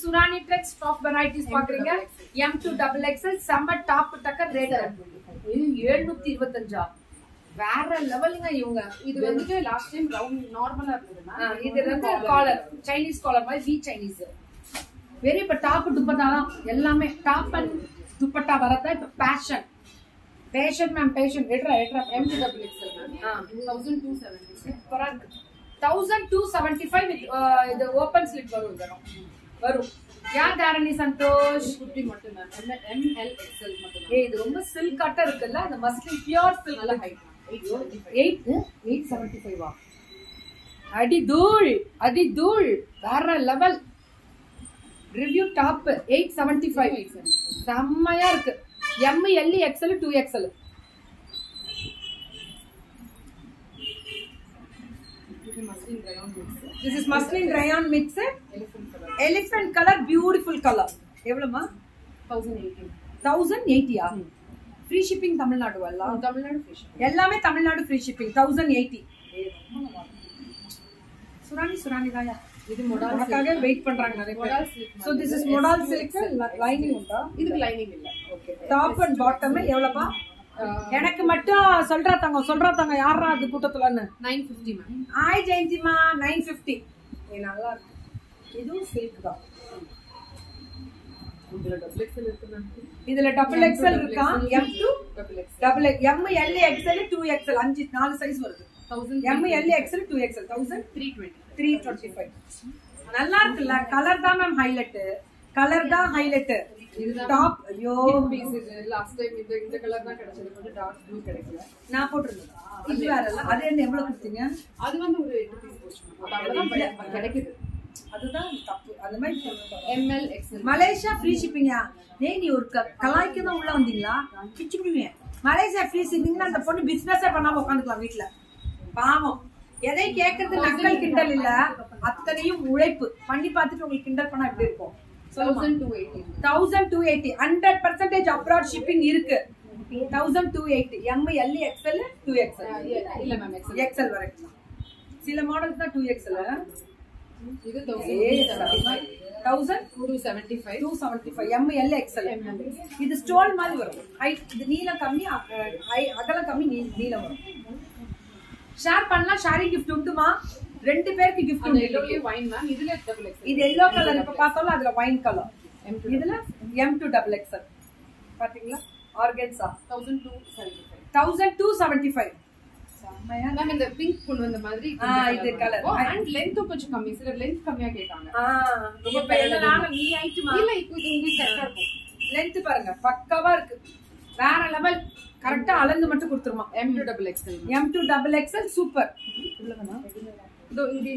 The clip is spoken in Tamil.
சுரானி ட்ரெக்ஸ் டாப் வெரைட்டிஸ் பாக்குறீங்க எம் டூ டபுள் எக்ஸ்எல் செம்ம டாப் டக்கர் ரேட் எழுநூத்தி இருபத்தஞ்சா வேற லெவலுங்க இவங்க இது வந்துட்டு லாஸ்ட் டைம் ரவுண்ட் நார்மலா இருந்தது ஆ, இது வந்து காலர் சைனீஸ் காலர் மாதிரி வி சைனீஸ் வெரி இப்ப டாப் துப்பட்டா தான் எல்லாமே டாப் அண்ட் துப்பட்டா வரதான் இப்ப பேஷன் பேஷன் மேம் பேஷன் எட்ரா எட்ரா M two double XL ma'am thousand two seventy சூப்பரா இருக்கு தௌசண்ட் டூ செவன்டி ஃபைவ் இது ஓப்பன் ஸ்லிப் வரும் இதெல்லாம் வரும் யார் தாரணி சந்தோஷ் குட்டி மட்டும் மேம் எம்எல் எக்ஸ்எல் மட்டும் ஏய் இது ரொம்ப சில்க் கட்ட இருக்குல்ல அந்த மஸ்லின் பியூர் நல்ல silk height eight eight seventy ஃபைவா அடி தூள் அடி தூள் வேற level review top eight seventy five செம்மையா இருக்கு M L XL two XL இது muslin rayon mix this is muslin rayon mix elephant colour elephant colour beautiful colour எவ்வளவுமா தௌசண்ட் எயிட்டீன் தௌசண்ட் எயிட்டியா ஃப்ரீ ஷிப்பிங் தமிழ்நாடு எல்லாம் தமிழ்நாடு ஃபிஷ் எல்லாமே Tamil Nadu free shipping thousand eighty Surani Surani தாயா இது மொடால் உனக்காக வெயிட் பண்றாங்க நிறைய பேர் modal silk so this is modal silk lining உண்டா இதுக்கு லைனிங் இல்ல ஓகே டாப் அண்ட் பாட்டம் எவ்வளவுப்பா எனக்கு மட்டும் சொல்றா தங்க சொல்றா தங்க யாரா அது கூட்டத்துலன்னு நைன் ஃபிஃப்டி மேம் ஹாய் ஜெயந்திமா நைன் ஃபிஃப்டி நல்லா இருக்கு இதுவும் சில்க் தான் இதுல டபுள் எக்ஸ்எல் இருக்கு மேம் இதுல டபுள் எக்ஸ்எல் இருக்கா M two double X double M L XL two XL அஞ்சு நாலு சைஸ் வருது thousand M L XL two XL thousand three twenty three twenty five நல்லா இருக்குல்ல கலர் தான் மேம் ஹைலைட் கலர் தான் ஹைலைட் டாப் ஐயோ பீஸ் இது லாஸ்ட் டைம் இந்த இந்த கலர் தான் கிடைச்சது கொஞ்சம் டார்க் ப்ளூ கிடைக்கல நான் போட்டிருந்தேன் இது வேற இல்ல அது என்ன எவ்வளவு கொடுத்தீங்க அது வந்து ஒரு எட்டு பீஸ் போச்சு ma'am. அது அவ்வளவுதான் ப- கிடைக்குது அதுதான் தப்பு அந்த மாதிரி சொல்லணும். எம்எல் எக்ஸ்எல் மலேசியா ஃப்ரீ ஷிப்பிங்கா டேய் நீ ஒரு க- கலாய்க்கு தான் உள்ள வந்தீங்களா பிச்சு பிடிவேன் மலேசியா ஃப்ரீ ஷிப்பிங்னா அந்த பொண்ணு பிசினஸே பண்ணாம உட்காந்துக்கலாம் வீட்ல பாவம் எதை கேட்கறது நக்கல் கிண்டல் இல்ல அத்தனையும் உழைப்பு பண்ணி பார்த்துட்டு உங்களுக்கு கிண்டல் பண்ணா எப்படி இருக்கும் thousand two eighty thousand two eighty hundred percentage abroad shipping இருக்கு thousand two eighty M L XL two XL இல்ல மேம் எக்ஸ்எல் எக்ஸ்எல் வரைக்கும் சில மாடல்ஸ் தான் டூ எக்ஸ்எல் இது thousand thousand two seventy five two seventy five M L XL இது ஸ்டோல் மாதிரி வரும் ஹைட் இது நீளம் கம்மி அ- அ- அகலம் கம்மி நீ- நீளம் வரும் ஷேர் பண்ணலாம் ஷேரிங் கிஃப்ட் உண்டுமா ரெண்டு பேருக்கு கிஃப்ட் அந்த உண்டு எல்லோலயே வைன் மேம் இதுல டபுள் எக்ஸ்எல் இது எல்லோ கலர் இப்ப பார்த்தாலும் அதுல ஒயின் கலர் இதுல எம் டூ டபுள் எக்ஸ்எல் பாத்தீங்களா organza thousand two seventy five thousand two seventy five செம்மையா மேம் இந்த பிங்க் கொண்டு வந்த மாதிரி ஆ, இது colour. அண்ட் லென்த்தும் கொஞ்சம் கம்மி சில லென்த் கம்மியா கேட்டாங்க ஆ, இப்ப எல்லாம் நீ ஆயிட்டுமா இல்ல இப்போ இது உங்களுக்கு கரெக்டா இருக்கும் லென்த் பாருங்க பக்காவா இருக்கு வேற லெவல் கரெக்டா அளந்து மட்டும் கொடுத்துருமா M two double XL M two double XL super இதோ இங்க